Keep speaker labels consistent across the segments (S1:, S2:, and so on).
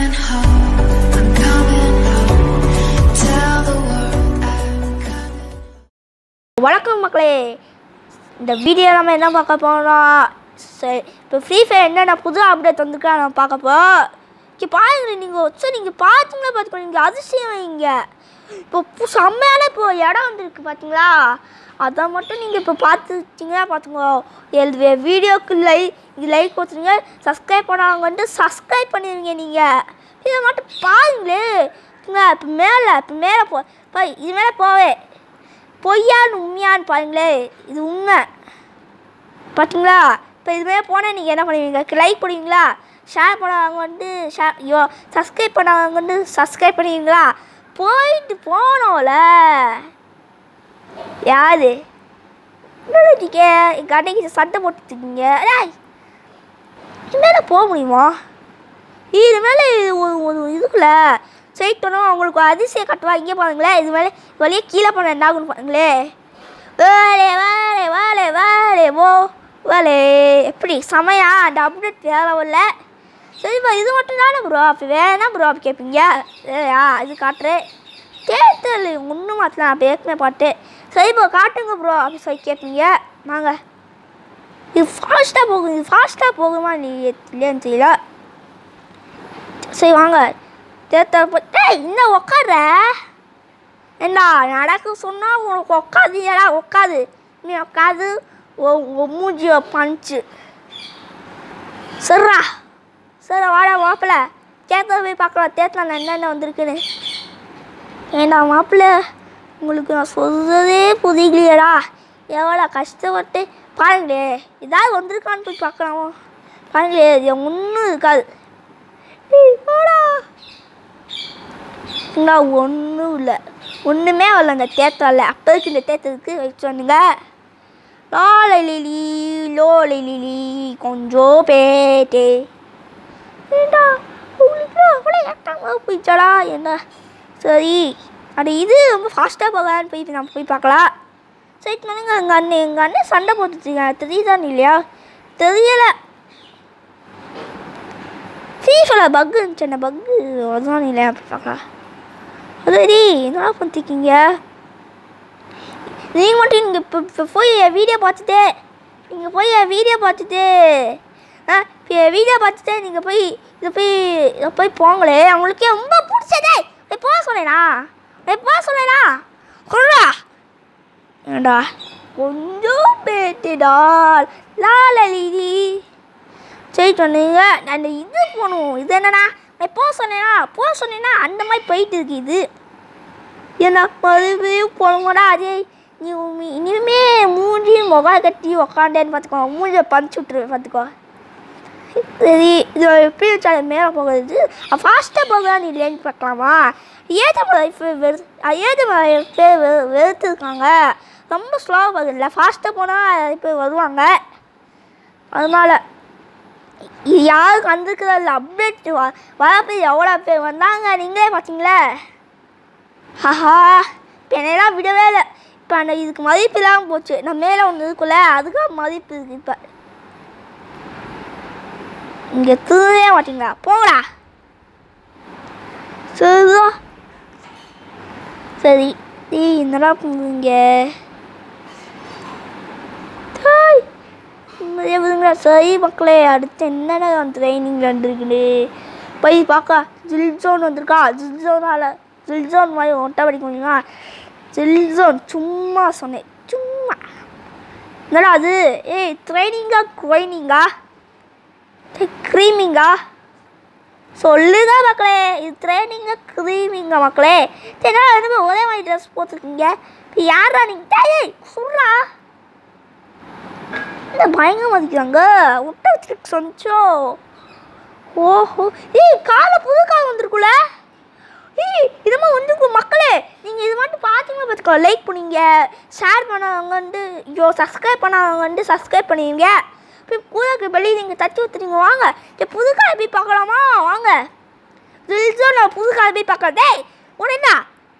S1: coming home. I'm coming home. Tell the world I'm coming.
S2: வணக்கம் மக்களே இந்த video நம்ம என்ன பார்க்க போகிறோம் சரி இப்போ ஃப்ரீ ஃபயர் என்னென்ன புது அப்டேட் வந்திருக்கா நம்ம பார்க்க போகிறோம் இங்கே பாருங்க நீங்கள் சரி நீங்கள் பார்த்தீங்களா பார்த்துக்கோ நீங்கள் அதிசயம் வைங்க இப்போ பு- செம்மையான இப்போ இடம் வந்திருக்கு பார்த்தீங்களா அதை மட்டும் நீங்கள் இப்போ பார்த்துச்சிங்கன்னா பார்த்துக்கோ எழுது வீடியோக்கு லைக் இது லைக் கொடுத்துருங்க சப்ஸ்கிரைப் பண்ணாங்க வந்து சப்ஸ்கிரைப் பண்ணிடுவீங்க நீங்கள் இதை மட்டும் பாருங்களே இப்போ மேலே இப்போ மேலே போ இப்போ இது மேலே போவே பொய்யான்னு உண்மையான்னு பாருங்களே இது உண்மை பார்த்தீங்களா இப்போ இதுமாதிரி போனால் நீங்கள் என்ன பண்ணுவீங்க லைக் பண்ணுவீங்களா ஷேர் பண்ணவங்க வந்து ஷேர் ஐயோ சப்ஸ்கிரைப் பண்ணவங்க வந்து சப்ஸ்கிரைப் பண்ணுவீங்களா போயிட்டு போனோம்ல யாரு என்னடிக்க எங்கள் அன்னைக்கு சண்டை போட்டுருக்கீங்க டேய் இது மேலே போக முடியுமா இது மேலே ஒரு ஒரு இதுக்குள்ள செய்யணும் அவங்களுக்கு ஒரு அதிசயம் கட்டுவா இங்கே பாருங்களேன் இது மேலே வழியே கீழே போன என்ன ஆகும்னு பாருங்களே வேலே வேலே வேலே வேலே ஓ வேலே எப்படி செமையா அந்த அப்டேட் வேற வரல சரிப்பா இது மட்டும் தானே ப்ரோ அப்போ வேணா ப்ரோ அப்படி கேட்பீங்க வேறையா இது காட்டுறேன் கேட்டல ஒன்றும் மாற்றலாம் அப்போ ஏற்கனவே பாட்டு சரிப்பா காட்டுங்க ப்ரோ அப்படி சொல்லி கேட்பீங்க வாங்க இது ஃபாஸ்ட்டாக போகும் இது ஃபாஸ்ட்டாக போகுமா நீ இல்லைன்னு தெரியல சரி வாங்க தேர்தல் போ டேய் இன்னும் உக்காடுற ஏண்டா நடக்க சொன்னால் உனக்கு உட்காது ஏடா உட்காது நீ உட்காது உன் மூஞ்சிய பஞ்சு சரிடா சரி வாடா மாப்பிள்ள தேர்தல் போய் பார்க்கலாம் தேர்தல் என்னென்ன வந்திருக்குன்னு ஏண்டா மாப்பிள்ள உங்களுக்கு நான் சொல்றதே புரியலையேடா எவ்வளோ கஷ்டப்பட்டு பாருங்களே ஏதாவது வந்திருக்கான்னு போய் பார்க்கலாமா பாருங்களே இது ஒன்றும் இருக்காது ஏய், வாடா இங்க ஒன்றும் இல்லை ஒன்றுமே வரல அந்த தேத்தரில் அப்போதைக்கு இந்த தேத்தருக்கு வச்சு வந்துங்க லாலை லிலி லோலை லிலி கொஞ்சம் பேட்டே ஏண்டா உங்களுக்கு அவ்வளோ ஏட்டாமல் போயிடுச்சாடா என்ன சரி அது இது ரொம்ப ஃபாஸ்ட்டாக போகலான்னு போய் நம்ம போய் பார்க்கலாம் சரி பண்ணுங்க எங்கள் அண்ணன் எங்கள் அண்ணன் சண்டை போட்டுச்சுங்க தெரியுதான்னு இல்லையா தெரியலை ஃபீஃபில் பக்கு இருந்துச்சு அந்த பக்கு அதுதான் இல்லையா போய் பார்க்கலாம் அதடி என்னடா பண்ணிருக்கீங்க நீங்கள் மட்டும் நீங்கள் இப்போ இப்போ போய் என் வீடியோ பார்த்துட்டு நீங்கள் போய் என் வீடியோ பார்த்துட்டு ஆ இப்போ என் வீடியோ பார்த்துட்டு நீங்கள் போய் இதை போய் இதை போய் போங்களே அவங்களுக்கே ரொம்ப பிடிச்சதே போய் போக சொன்னேனா போய் போக சொன்னேனா கொள்ளா ஏண்டா கொஞ்சம் பேட்டுடா லாலலிடி சரி சொன்னீங்க அந்த இது போகணும் இது என்னண்ணா நான் போக சொன்னேனா போக சொன்னேன்னா அந்த மாதிரி போயிட்டு இருக்கு இது என்ன மறுபடியும் போகணுமாடா அதே நீ உம்மி- இனிமே மூஞ்சி முகம் கட்டி உக்காண்டேன்னு பார்த்துக்கோ மூஞ்சியை பஞ்சு விட்டுருவேன் பார்த்துக்கோ சரி இது எப்படி வச்சாலும் மேலே போகிறது ஃபாஸ்ட்டாக போகலான்னு இல்லைன்னு பார்க்கலாமா ஏதமலை வெறு ஏதமலை பேர் வெ வெறுத்துருக்காங்க ரொம்ப ஸ்லோவாக போகுதில்ல ஃபாஸ்ட்டாக போனால் இப்போ வருவாங்க அதனால் இது யாருக்கு வந்திருக்கிறத இல்லை அப்டேட் வ வரப்போ எவ்வளோ பேர் வந்தாங்க நீங்களே பார்த்தீங்களே ஹஹா இப்போ என்னெல்லாம் விடவே இல்லை இப்போ அந்த இதுக்கு மதிப்பு இல்லாமல் போச்சு நான் மேலே ஒன்று இருக்குல்ல அதுக்கு மதிப்பு இருக்குது இப்போ இங்கே தூவே மாட்டீங்களா போங்கடா சரிதான் சரி ஏய் என்னடா பண்ணுவீங்க டேய் நிம்மதியாக விடுங்க சரி மக்களே அடுத்து என்னென்ன ட்ரைனிங் வந்துருக்குது போய் பார்க்க ஜில் ஜோன் வந்திருக்கா ஜில் ஜோனால் ஜில் ஜோன் மாதிரி ஒட்டை படிக்க முடியுமா ஜில் ஜோன் சும்மா சொன்னேன் சும்மா என்னடா அது ஏய் ட்ரைனிங்கா குவைனிங்கா க்ரீமிங்கா சொல்லுங்க மக்களே இது ட்ரைனிங்கா க்ரீமிங்கா மக்களே சரி, என்னடா ரெண்டுமே ஒரே மாதிரி ட்ரெஸ் போட்டிருக்கீங்க இப்போ யாரா நீங்கள் ஏய் சொல்றா என்ன பயங்கர மதிக்கிறாங்க விட்ட வச்சுட்டு சொன்னச்சோ ஓஹோ ஏய் காலை புது கால் வந்திருக்குல ஏய் இதுமா வந்து மக்களே நீங்கள் இது மட்டும் பார்த்தீங்கன்னா பார்த்துக்கோ லைக் பண்ணுவீங்க ஷேர் பண்ணவங்க வந்து ஐயோ சப்ஸ்கிரைப் பண்ணவங்க வந்து சப்ஸ்கிரைப் பண்ணுவீங்க போய் கூதக்கு வெளியே நீங்கள் தட்டி ஊற்றுறீங்க வாங்க இந்த புது காலை போய் பார்க்கலாமா வாங்க ஜில்ஜோ நான் புது காலை போய் பார்க்கலாம் டேய் உன என்ன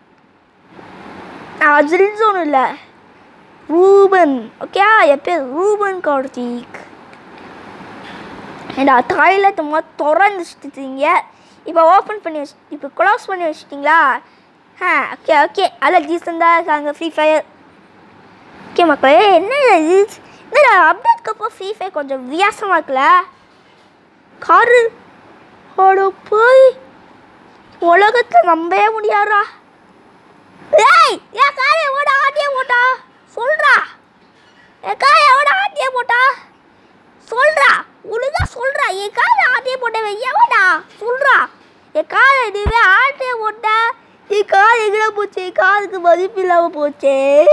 S2: நான் ஜில்ஜோன்னு இல்லை ரூபன் ஓகே என் பேர் ரூபன் கார்த்திக் ஏண்டா டாய்லெட் மொத்தம் திறந்து வச்சுட்டீங்க இப்போ ஓப்பன் பண்ணி வச்சு இப்போ க்ளோஸ் பண்ணி வச்சிட்டிங்களா ஆ ஓகே ஓகே அதில் டீசெண்டாக இருக்காங்க ஃப்ரீ ஃபயர் ஓகே மக்களே என்ன இது என்னடா அப்டேட்க்கு அப்புறம் ஃப்ரீ ஃபயர் கொஞ்சம் வித்தியாசமாக இருக்குல்ல காரு ஓட போய் உலகத்தை நம்பவே முடியாதா ஏய் என் காரை எவ்வளோ ஆட்டியே போட்டா சொல்றா என் காரை எவ்வளோ ஆட்டியே போட்டா சொல்றா ஒழுங்கா சொல்றா என் காரை ஆட்டியே போட்டவன் எவடா சொல்றா என் காரை இதுவே ஆட்டியே போட்ட என் கார் எங்கே போச்சு என் காருக்கு மதிப்பு இல்லாமல் போச்சே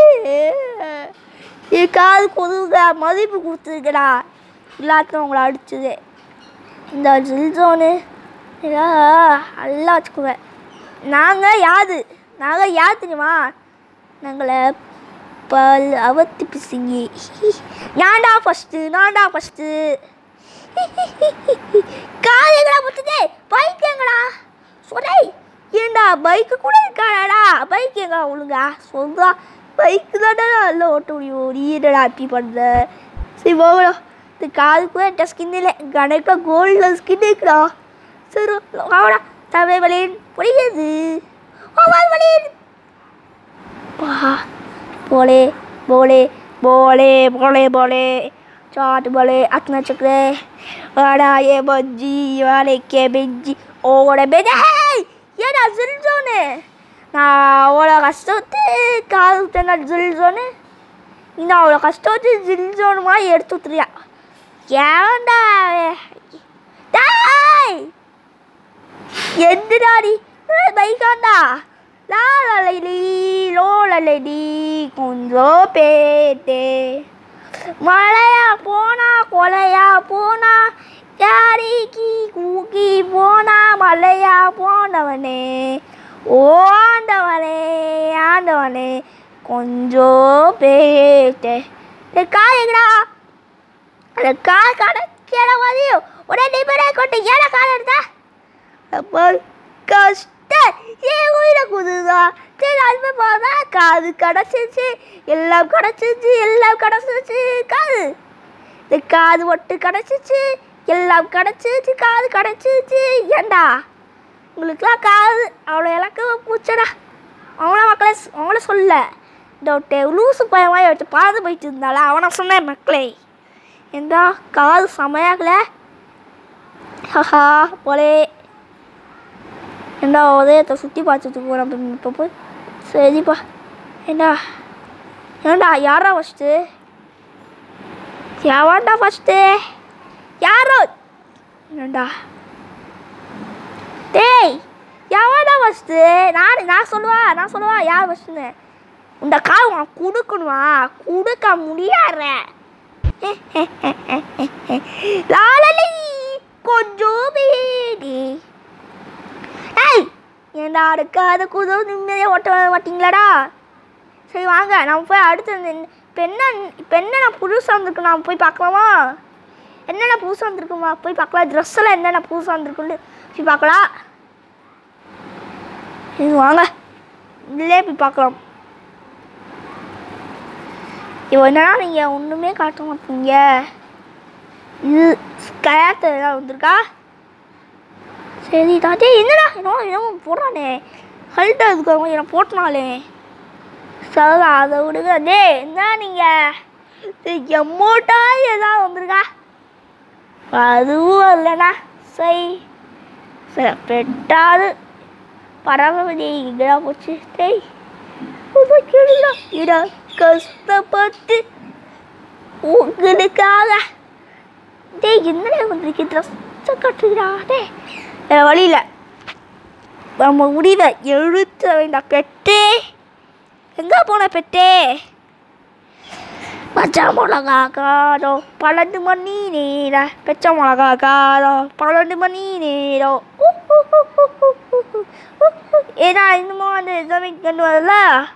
S2: என் காருக்கு ஒதுங்க மதிப்பு கொடுத்துருக்கடா எல்லாத்தையும் உங்களை அடிச்சது இந்த ஜில் ஜோனு நல்லா வச்சுக்குவேன் நாங்கள் யாது நாங்கள் யார் தெரியுமா நாங்களை பல் அவத்தி பிசிங்கி நான்டா ஃபஸ்ட்டு நான்டா ஃபஸ்ட்டு கார் எங்கடா முத்துதே பைக் எங்கடா சொடை ஏண்டா பைக்கு கூட இருக்காடா பைக் எங்கடா ஒழுங்கா சொல்றா பைக்கு தானே நல்லா ஓட்ட முடியும் நீ என்னடா அப்படி பண்ணுற சரி போகலாம் இந்த காருக்கு கூட என்கிட்ட ஸ்கின் இல்லை கணக்கில் கோல்டில் ஸ்கின் இருக்குடா சரி வாடா தமிழ் வழியின் புரியுது ஓவால் வழியின் पहा बोले बोले बोले बोले बोले चाट बोले अतना चक्रे वाड़ा ये बज्जी वाले के बिज्जी ओड़े बेजे ஏடா ஜில் ஜோனு நான் அவ்வளோ கஷ்டத்து காலத்து நான் ஜில் ஜோனு இந்த அவ்வளோ கஷ்டத்து ஜில் ஜோனு மாதிரி எடுத்து விட்டுறியா ஏன்டா டாய் எதுடாடி பைக்காண்டா லாலலி லோலலடி கொஞ்சம் பேட்டே மழையா போனா கொலையா போனா யாரிக்கி கூக்கி போனா மலையா போனவனே ஓ ஆண்டவனே ஆண்டவனே கொஞ்சம் பேட்டே காயங்கடா அந்த கார் கடைக்கிற மாதிரியும் உடனே பேரை கொண்டு ஏன கார் எடுத்தா அப்போ கஷ்ட என் உயிரை குதுதா சரி அது பார்த்தா காது கிடச்சிச்சு எல்லாம் கிடச்சிச்சு எல்லாம் கிடச்சிச்சு காது இந்த காது ஒட்டு கிடச்சிச்சு எல்லாம் கிடச்சிச்சு காது கிடச்சிச்சு ஏண்டா உங்களுக்குலாம் காது அவ்வளோ இலக்கு பூச்சடா அவங்கள மக்களே அவங்கள சொல்ல இந்த ஒட்டு லூசு பையன் மாதிரி எடுத்து பார்த்து போயிட்டு இருந்தால அவனை சொன்னேன் மக்களே ஏண்டா காது செமையாகல ஹஹா போலே ஏண்டா உதயத்தை சுற்றி பார்த்துட்டு போகிறோம் இப்போ போய் சரிப்பா ஏண்டா ஏண்டா யாரா ஃபஸ்ட்டு யாவாண்டா ஃபஸ்ட்டு யாரோ ஏண்டா டேய் யாவாண்டா ஃபஸ்ட்டு நான் நான் சொல்லுவா நான் சொல்லுவா யார் ஃபஸ்ட்டுன்னு இந்த கார் உனக்கு கொடுக்கணுமா கொடுக்க முடியாத லாலலி கொஞ்சம் பேடி ஏய் ஏண்டா அடுக்காத குதோ நிம்மதியாக ஓட்ட மாட்டீங்களாடா சரி வாங்க நம்ம போய் அடுத்து இந்த- இப்போ என்ன இப்போ என்னென்ன புதுசாக வந்திருக்கு நாம் போய் பார்க்கலாமா என்னென்ன புதுசாக வந்திருக்குமா போய் பார்க்கலாம் ட்ரெஸ் எல்லாம் என்னென்ன புதுசாக வந்திருக்குன்னு போய் பார்க்கலாம் இது வாங்க இதுலேயே போய் பார்க்கலாம் இப்போ என்னன்னா நீங்கள் ஒன்றுமே காட்ட மாட்டீங்க இது கயாத்தில் ஏதாவது வந்திருக்கா சரி தாத்தே என்னடா என்னோ என்னமோ போடுறானே ஹல்ட்டா இதுக்கு என்ன போட்டனாலே சரிடா அதை விடுங்க டேய் என்ன நீங்கள் எம்மோட்டா ஏதாவது வந்திருக்கா அதுவும் இல்லைண்ணா சரி சரி பெட்டாது பரவாயில்ல இங்கடா போச்சு டேய் உனக்குடா இடா கஷ்டப்பட்டு உங்களுக்காக டேய் என்னடா வந்திருக்கு ட்ரெஸ்ஸை கட்டுக்கிறா டேய் வேற வழியில் நம்ம முடிவை எழுத்த வேண்டாம் பெட்டே எங்கே போன பெட்டே பச்சை மிளகா காரம் பன்னெண்டு மணி நேரம் பச்சை மிளகா காரம் பன்னெண்டு மணி நேரம் உ, உ, உ, உ, உ, உ, உ, உ, உ. ஏன்னா இன்னமும் அந்த எதுவுமே கொண்டு வரல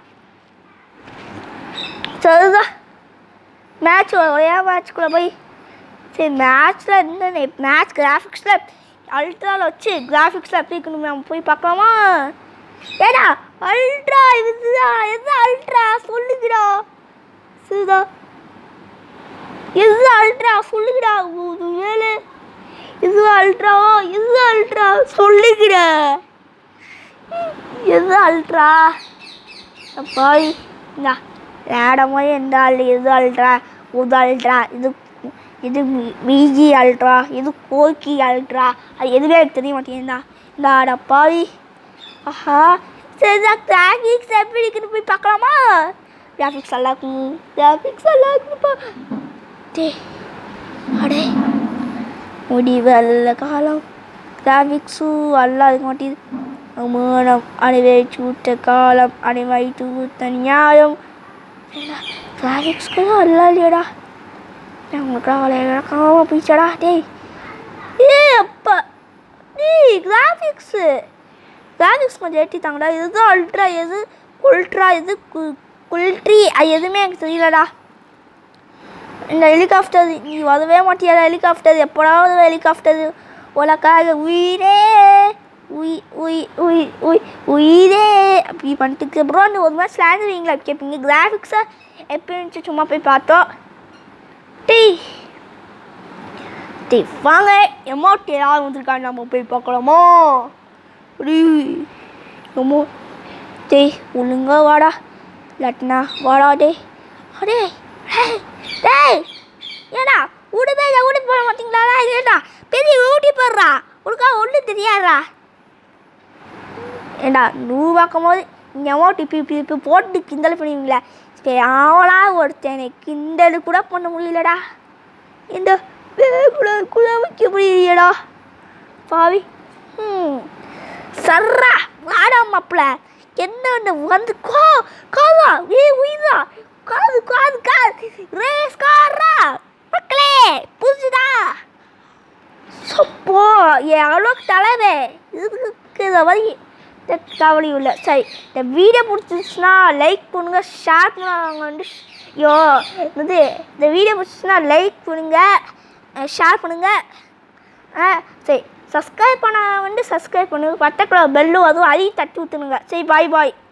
S2: சரிதான் மேட்ச் ஒரே மேட்ச்குள்ளே போய் சரி மேட்ச்சில் என்ன மேட்ச் கிராஃபிக்ஸில் அல்ட்ராவில் வச்சு கிராஃபிக்ஸில் எப்படி இருக்கணும் நம்ம போய் பார்க்கலாமா ஏடா அல்ட்ரா இதுதான் எது அல்ட்ரா சொல்லுங்கடா சரிதா எது அல்ட்ரா சொல்லுங்கடா ஒரு வேலை இது அல்ட்ரா இது அல்ட்ரா சொல்லிக்கிறேன் எது அல்ட்ரா போய் இந்தா மேடம் போய் எந்த அல் இது அல்ட்ரா இது அல்ட்ரா இது இது பிஜி அல்ட்ரா இது கோக்கி அல்ட்ரா அது எதுவே எனக்கு தெரிய மாட்டேங்குதா இந்த அடப்பாவி ஆஹா சரி கிராஃபிக்ஸ் எப்படி இருக்குன்னு போய் பார்க்கலாமா கிராஃபிக்ஸ் நல்லா இருக்கும் கிராஃபிக்ஸ் நல்லா இருக்குப்பா டே அடே முடிவல்ல காலம் கிராஃபிக்ஸும் நல்லா இருக்க மாட்டேங்குது மூலம் அணிவை சூட்ட காலம் அணிவை தூத்த நியாயம் கிராஃபிக்ஸ்க்கு நல்லா இல்லையடா உங்களுக்குலாம் விளையாடாம போயிச்சடா டேய் ஏ அப்பா டேய் கிராஃபிக்ஸு கிராஃபிக்ஸ் கொஞ்சம் ஏற்றித்தாங்கடா எது அல்ட்ரா எது குல்ட்ரா எது கு குல்ட்ரி அது எதுவுமே எனக்கு தெரியலடா இந்த ஹெலிகாப்டர் நீ வரவே மாட்டியாடா ஹெலிகாப்டர் எப்போடாவது ஹெலிகாப்டர் உலக்காக உயிரே உய் உய் உய் உய் உயிரே அப்படி பண்ணிட்டு அப்புறம் அந்த ஒரு மாதிரி ஸ்லாண்டுவீங்களா கேட்பீங்க கிராஃபிக்ஸை எப்படி இருந்துச்சு சும்மா போய் பார்த்தோம் டேய் டேய் வாங்க எமௌண்ட் யார் வந்திருக்காங்க நம்ம போய் பார்க்கலாமா டேய் எமோ டேய் ஒழுங்கா வாடா இல்லாட்டினா வாடா டேய் அடே டேய் டேய் ஏடா விடுமே இதை விட்டு போட மாட்டீங்களா ஏடா பெரிய ஊட்டி போடுறா உனக்கா ஒன்றும் தெரியாதா ஏண்டா நூறு பார்க்கும் போது இங்கே அமௌண்ட் இப்போ இப்போ இப்போ போட்டு கிண்டல் பண்ணுவீங்களே இப்போ அவனா ஒருத்தனை கிண்டல் கூட பண்ண முடியலடா இந்த பேக்குள்ள கூட வைக்க முடியலையடா பாவி ம் சர்ரா வாடா மாப்பிள என்ன ஒன்று வந்து கோ காதா ஏ உயிரா காது காது காது ரேஸ் காரா மக்களே புரிஞ்சுதா சப்போ என் அளவுக்கு தலைவே இதுக்கு இதை மாதிரி இந்த கவலை இல்லை சரி இந்த வீடியோ பிடிச்சிருச்சுன்னா லைக் பண்ணுங்க ஷேர் பண்ணுவாங்க வந்து ஐயோ இது இந்த வீடியோ பிடிச்சிச்சுன்னா லைக் பண்ணுங்க ஷேர் பண்ணுங்க ஆ சரி சப்ஸ்கிரைப் பண்ண வந்து சப்ஸ்கிரைப் பண்ணுங்க பட்டக்குள்ள பெல்லும் அதுவும் அதையும் தட்டி விட்டுனுங்க சரி பாய் பாய்